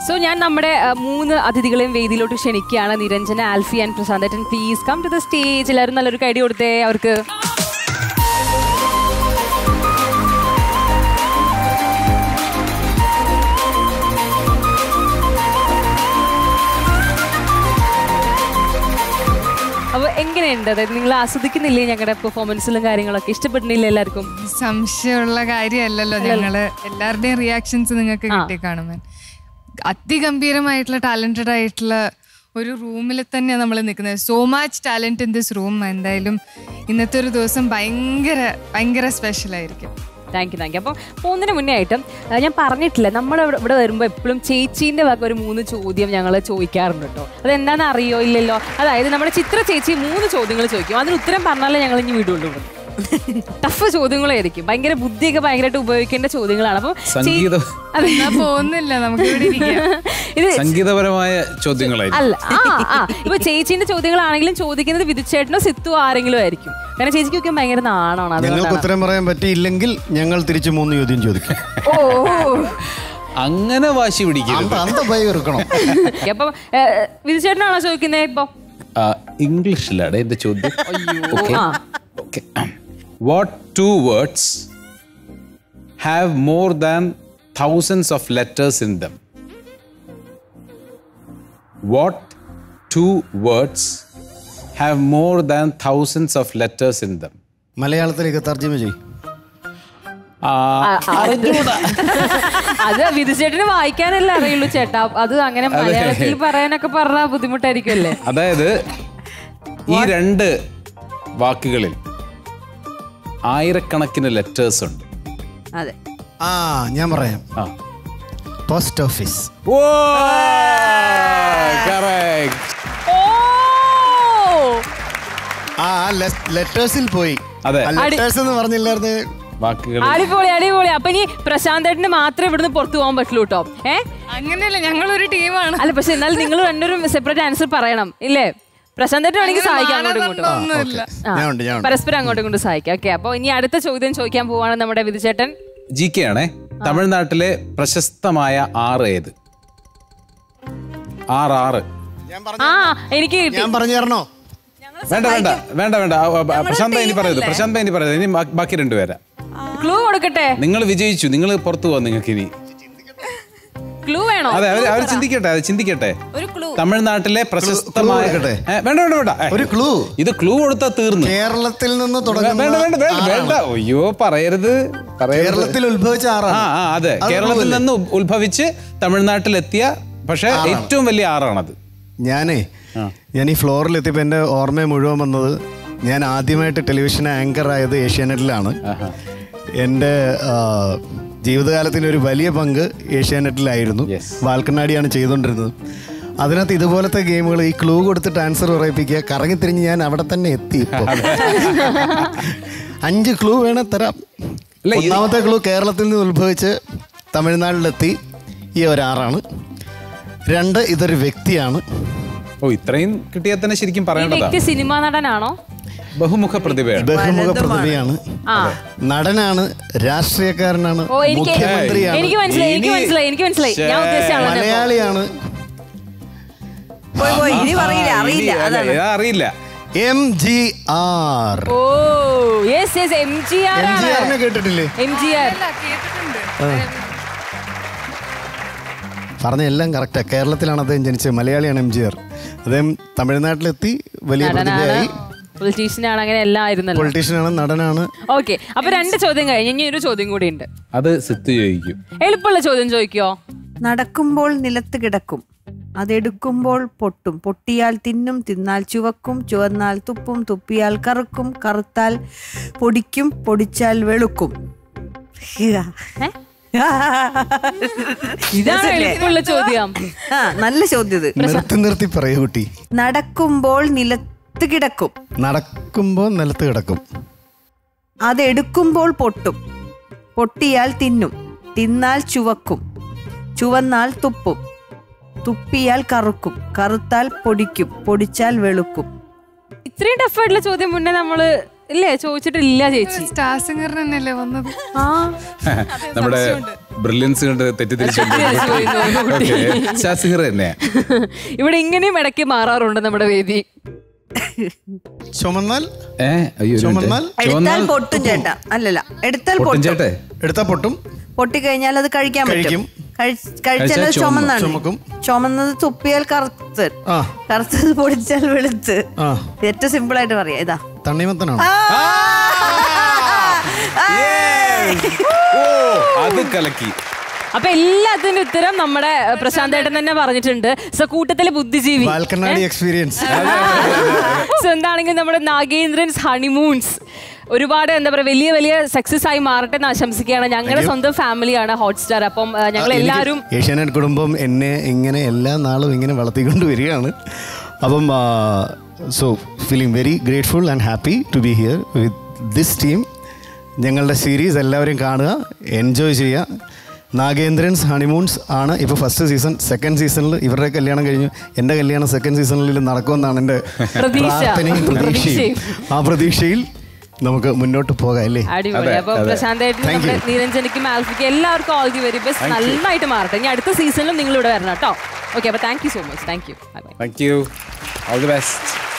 So ഞാൻ നമ്മുടെ ആ, മൂന്ന് അതിഥികളെയും വേദിയിലോട്ട് ക്ഷണിക്കുകയാണ് Niranjana Alphy and Prasanthan please come to the stage എല്ലാവരും നല്ലൊരു കൈഡി കൊടുത്തേ അവർക്ക് അപ്പൊ എങ്ങനെയുണ്ട് അതായത് നിങ്ങൾ ആസ്വദിക്കുന്നില്ലേ ഞങ്ങളുടെ പെർഫോമൻസിലും കാര്യങ്ങളൊക്കെ ഇഷ്ടപ്പെടുന്നില്ല എല്ലാവർക്കും സംശയമുള്ള കാര്യമല്ലല്ലോ ഞങ്ങള് എല്ലാവരുടെയും റിയാക്ഷൻസ് നിങ്ങൾക്ക് കിട്ടി കാണുമ്പോൾ അതിഗംഭീരമായിട്ടുള്ള ടാലന്റഡ് ആയിട്ടുള്ള ഒരു റൂമിൽ തന്നെയാണ് നമ്മൾ നിൽക്കുന്നത് so much talent in this room എന്തായാലും ഇന്നത്തെ ഒരു ദിവസം ഭയങ്കര ഭയങ്കര സ്പെഷ്യൽ ആയിരിക്കും താങ്ക് യു താങ്ക് യു അപ്പം പോകുന്നതിന് മുന്നേ ആയിട്ടും ആ, ഞാൻ പറഞ്ഞിട്ടില്ല നമ്മൾ ഇവിടെ ഇവിടെ വരുമ്പോൾ എപ്പോഴും ചേച്ചീൻ്റെ വക ഒരു മൂന്ന് ചോദ്യം ഞങ്ങൾ ചോദിക്കാറുണ്ട് കേട്ടോ അതെന്താണെന്ന് അറിയോ ഇല്ലല്ലോ അതായത് നമ്മുടെ ചിത്ര ചേച്ചി മൂന്ന് ചോദ്യങ്ങൾ ചോദിക്കും അതിന് ഉത്തരം പറഞ്ഞാലേ ഞങ്ങൾ ഇനി വിടുള്ളൂ ഇവിടെ. ടഫ് ചോദ്യങ്ങളായിരിക്കും ഭയങ്കര ബുദ്ധിയൊക്കെ ഭയങ്കരമായിട്ട് ഉപയോഗിക്കേണ്ട ചോദ്യങ്ങളാണ് അപ്പം സംഗീത എന്നാ പോകുന്നില്ല നമുക്ക് ഇവിടെ ഇരിക്കാം ഇത് സംഗീതപരമായ ചോദ്യങ്ങളായിരിക്കും അല്ല ആ ആ ഇപ്പൊ ചേച്ചീന്റെ ചോദ്യങ്ങളാണെങ്കിലും ചോദിക്കുന്നത് വിധുച്ചേട്ടനോ സിത്തു ആരെങ്കിലും ആയിരിക്കും കാരണം ചേച്ചിക്കൊക്കെ ഭയങ്കര നാണമാണ് ഞങ്ങൾക്ക് അതുകൊണ്ടാണ് ഉത്തരം പറയാൻ പറ്റിയില്ലെങ്കിൽ ഞങ്ങൾ തിരിച്ച് മൂന്ന് ചോദ്യം ചോദിക്കും ഓ അങ്ങനെ വാശി പിടിക്കരുത് അന്ത അന്ത ഭയം ഇറുക്കണം അപ്പൊ വിധുചേട്ടനാണോ ചോദിക്കുന്നത് ഇപ്പൊ ആ, ഇംഗ്ലീഷിലാണ് എന്റെ ചോദ്യം ഓക്കെ ആ. Okay what two words have more than thousands of letters in them what two words have more than thousands of letters in them മലയാളത്തിലേക്ക് തർജ്ജമ ചെയ്യും ആ, അത് വിധുചേട്ടന് വായിക്കാനല്ലേ അറിയുള്ളൂ ചേട്ടാ അത് അങ്ങനെ മലയാളത്തിൽ പറയാനൊക്കെ പറഞ്ഞാൽ ബുദ്ധിമുട്ടായിരിക്കുമല്ലേ അതായത് ഈ രണ്ട് വാക്കുകളിൽ ആയിരക്കണക്കിന് ലെറ്റേഴ്സ് ഉണ്ട് അതെ ആ ഞാൻ പറയാം ആ പോസ്റ്റ് ഓഫീസ് ഓ correct. ഓ ആ ലെറ്റേഴ്സിൽ പോയി അതെ. ലെറ്റേഴ്സ് എന്ന് പറഞ്ഞില്ലായിരുന്നു വാക്കുകൾ അടിപൊളി അടിപൊളി അപ്പൊ ഇനി പ്രശാന്തേട്ടന് മാത്രമേ ഇവിടുന്ന് പുറത്തു പോകാൻ പറ്റുള്ളൂ കേട്ടോ ഏ അങ്ങനെയല്ല ഞങ്ങളൊരു ടീമാണ് അല്ല പക്ഷെ എന്നാൽ നിങ്ങൾ രണ്ടുപേരും സെപ്പറേറ്റ് ആൻസർ പറയണം ഇല്ലേ പ്രശാന്തേട്ടൻ വേണമെങ്കിൽ സഹായിക്കാം അങ്ങോട്ടും ഇങ്ങോട്ടും ഒന്നുമില്ല ആ, ഞാൻ ഉണ്ട് ഞാൻ ഉണ്ട് പരസ്പരം അങ്ങോട്ടും ഇങ്ങോട്ടും സഹായിക്കാം ഓക്കെ അപ്പൊ ഇനി അടുത്ത ചോദ്യം ചോദിക്കാൻ പോവാണ് നമ്മുടെ വിധുചേട്ടൻ ജി കെ ആണേ തമിഴ്നാട്ടിലെ പ്രശസ്തമായ ആറ് ഏത് ആറ് ആറ് ആ എനിക്ക് കിട്ടി ഞാൻ പറഞ്ഞു തരണോ വേണ്ട വേണ്ട വേണ്ട വേണ്ട ആ, ആ, പ്രശാന്ത ഇനി പറയരുത് പ്രശാന്ത ഇനി പറയരുത് ഇനി ബാ- ബാക്കി രണ്ടുപേരാ ക്ലൂ കൊടുക്കട്ടെ നിങ്ങൾ വിജയിച്ചു നിങ്ങൾ പുറത്തു പോവാ നിങ്ങൾക്ക് ഇനി ക്ലൂ വേണോ അതെ അവർ അവർ ചിന്തിക്കട്ടെ അത് ചിന്തിക്കട്ടെ ഒരു ക്ലൂ തമിഴ്നാട്ടിലെ പ്രശസ്തമായ കൊടുക്കട്ടെ? ഏ, വേണ്ട വേണ്ട വേണ്ട ഏ, ഒരു ക്ലൂ ഇത് ക്ലൂ കൊടുത്താ തീർന്നു കേരളത്തിൽ നിന്ന് വേണ്ട തുടങ്ങുന്ന വേണ്ട വേണ്ട ആറാണ്. വേണ്ട അയ്യോ പറയരുത് പറയരുത് കേരളത്തിൽ ഉത്ഭവിച്ച ആ ആറാണ് ആ അതെ അത് കേരളത്തിൽ ഉള്ളതല്ലേ? നിന്ന് ഉത്ഭവിച്ച് തമിഴ്നാട്ടിലെത്തിയ പക്ഷെ ഏറ്റവും വലിയ ആറാണത് ഞാനേ ഞാൻ ഈ ഫ്ലോറിൽ എത്തിയപ്പോൾ എൻ്റെ ഓർമ്മ മുഴുവൻ വന്നത് ഞാൻ ആദ്യമായിട്ട് ടെലിവിഷൻ ആങ്കർ ആയത് ഏഷ്യാനെറ്റിലാണ് എൻ്റെ ആ, ജീവിതകാലത്തിൻ്റെ ഒരു വലിയ പങ്ക് ഏഷ്യാനെറ്റിലായിരുന്നു Yes. വാൽക്കണ്ണാടിയാണ് ചെയ്തുകൊണ്ടിരുന്നത് അതിനകത്ത് ഇതുപോലത്തെ ഗെയിമുകൾ ഈ ക്ലൂ കൊടുത്തിട്ട് ആൻസർ പറയിപ്പിക്കുക കറങ്ങിത്തിരിഞ്ഞ് ഞാൻ അവിടെ തന്നെ എത്തി ഇപ്പോൾ അഞ്ച് ക്ലൂ വേണേ തരാം അല്ല, ഇത് ഒന്നാമത്തെ ക്ലൂ കേരളത്തിൽ നിന്ന് ഉത്ഭവിച്ച് തമിഴ്നാട്ടിലെത്തി ഈ ഒരാറാണ് രണ്ട് ഇതൊരു വ്യക്തിയാണ് ഓ ഇത്രയും കിട്ടിയാൽ തന്നെ ശരിക്കും ഈ പറയേണ്ടതാ വ്യക്തി സിനിമാ നടനാണോ ബഹുമുഖ പ്രതിഭയാണ് ബഹുമുഖ പ്രതിഭയാണ് ആ നടനാണ് രാഷ്ട്രീയക്കാരനാണ് ഓ എനിക്ക് മുഖ്യമന്ത്രിയാണ് എനിക്ക് മനസ്സിലായി എനിക്ക് ഇനി- മനസ്സിലായി എനിക്ക് മനസ്സിലായി ഞാൻ ശ്ശേ, ഉദ്ദേശിച്ച ആളെ തന്നെ. മലയാളിയാണ് പോയി പോയി ഇനി പറയില്ല ആ, അറിയില്ല ഇനി- അല്ല, അതാണ് ഇത് അറിയില്ല എം ജി ആർ ഓ yes yes M G R M G ആണ് ആറിനെ കേട്ടിട്ടില്ലേ എം ജി ആർ അല്ല കേട്ടിട്ടുണ്ട് പറഞ്ഞ എല്ലാം കറക്റ്റാ കേരളത്തിലാണ് അദ്ദേഹം ജനിച്ചത് മലയാളിയാണ് എം ജി ആർ അദ്ദേഹം തമിഴ്നാട്ടിലെത്തി വലിയ നടനാണ് പ്രതിഭയായി പൊളിറ്റീഷ്യനാണ് അങ്ങനെ എല്ലാം ആയിരുന്നല്ലോ പൊളിറ്റീഷ്യനാണ് നടനാണ് ഓക്കെ അപ്പൊ രണ്ട് ചോദ്യം കഴിഞ്ഞ് ഇനി ഒരു ചോദ്യം കൂടി ഉണ്ട് അത് സിത്ത് ചോദിക്കും എളുപ്പമുള്ള ചോദ്യം ചോദിക്കോ നടക്കുമ്പോൾ നിലത്ത് കിടക്കും അതെടുക്കുമ്പോൾ പൊട്ടും പൊട്ടിയാൽ തിന്നും തിന്നാൽ ചുവക്കും ചുവന്നാൽ തുപ്പും തുപ്പിയാൽ കറുക്കും കറുത്താൽ പൊടിക്കും പൊടിച്ചാൽ വെളുക്കും ഇതാണ് എളുപ്പമുള്ള ചോദ്യം ആ നല്ല ചോദ്യം ഇത് നിർത്തി നിർത്തി പറയൂ കുട്ടി നടക്കുമ്പോൾ നിലത്ത് കിടക്കും നടക്കുമ്പോൾ നിലത്ത് കിടക്കും അതെടുക്കുമ്പോൾ പൊട്ടും പൊട്ടിയാൽ തിന്നും തിന്നാൽ ചുവക്കും ചുവന്നാൽ തുപ്പും തുപ്പിയാൽ കറുക്കും കറുത്താൽ പൊടിക്കും പൊടിച്ചാൽ വെളുക്കും ഇത്രയും ടഫായിട്ടുള്ള ചോദ്യം മുന്നേ നമ്മള് ഇല്ലേ ചോദിച്ചിട്ടില്ല ചേച്ചി സ്റ്റാർ സിംഗർ തന്നെയല്ലേ വന്നത് ആ നമ്മുടെ ബ്രില്യൻസ് കണ്ട് തെറ്റിദ്ധരിച്ചു ശാസിഹർ തന്നെയാ ഇവിടെ ഇങ്ങനെയും ഇടയ്ക്ക് മാറാറുണ്ട് നമ്മുടെ വേദി ചുമന്നാൽ ഏ അയ്യോ ഒരു minute. ചുമന്നാൽ എടുത്താൽ പൊട്ടും ചേട്ടാ അല്ലല്ല എടുത്താൽ പൊട്ടൻ പൊട്ടും ചേട്ടേ എടുത്താ പൊട്ടും പൊട്ടിക്കഴിഞ്ഞാൽ അത് കഴിക്കാൻ കഴിക്കും. പറ്റും കഴിച്ച്- കഴിച്ചാൽ അത് കഴിച്ചാൽ ചുമക്കും. ചുമന്നാണ് ചുമക്കും. ചുമന്നത് തുപ്പിയാൽ കറുത്ത് ആ കറുത്തത് പൊടിച്ചാൽ വെളുത്ത് ആ ഏറ്റവും സിമ്പിൾ ആയിട്ട് പറയാം ഇതാ തണ്ണിമത്തനാണ് ഓ അത് കലക്കി അപ്പൊ എല്ലാത്തിനും ഉത്തരം നമ്മുടെ ഏഹ്, പ്രശാന്ത് ഏട്ടൻ തന്നെ പറഞ്ഞിട്ടുണ്ട് സോ കൂട്ടത്തിലെ ബുദ്ധിജീവി വാൽക്കണ്ണാടി എക്സ്പീരിയൻസ് സോ എന്താണെങ്കിൽ നമ്മുടെ നാഗേന്ദ്രൻസ് ഹണിമൂൺസ് ഒരുപാട് എന്താ പറയുക വലിയ വലിയ സക്സസ് ആയി മാറട്ടെ എന്ന് ആശംസിക്കുകയാണ് ഞങ്ങളുടെ സ്വന്തം ഫാമിലിയാണ് ഹോട്ട്സ്റ്റാർ അപ്പം ഏഹ്, ഞങ്ങൾ എല്ലാവരും ഏഷ്യാനെറ്റ് കുടുംബം എന്നെ ഇങ്ങനെ എല്ലാ നാളും ഇങ്ങനെ വളർത്തിക്കൊണ്ട് വരികയാണ് അപ്പം so feeling very grateful and happy to be here with this team ഞങ്ങളുടെ സീരീസ് എല്ലാവരും കാണുക എൻജോയ് ചെയ്യുക നാഗേന്ദ്രൻസ് ഹണിമൂൺസ് ആണ് ഇപ്പോൾ ഫസ്റ്റ് സീസൺ സെക്കൻഡ് സീസണിൽ ഇവരുടെ കല്യാണം കഴിഞ്ഞു എൻ്റെ കല്യാണം സെക്കൻഡ് സീസണിൽ നടക്കുമെന്നാണ് എൻ്റെ പ്രതീക്ഷ. പ്രാർത്ഥനയും പ്രതീക്ഷയും ആ പ്രതീക്ഷയിൽ നമുക്ക് മുന്നോട്ട് പോകാം അല്ലേ അടിപൊളി അതെ, അപ്പൊ അതെ. പ്രശാന്ത് ഏട്ടനും Thank നമ്മുടെ you. നീരഞ്ജനിക്കും ആൽഫിക്കും എല്ലാവർക്കും ഓൾ ദി വെരി ബെസ്റ്റ് നന്നായിട്ട് മാറട്ടെ ഇനി അടുത്ത സീസണിലും നിങ്ങൾ ഇവിടെ വരണം കേട്ടോ ഓക്കെ അപ്പൊ thank you so much thank you bye bye thank you all the best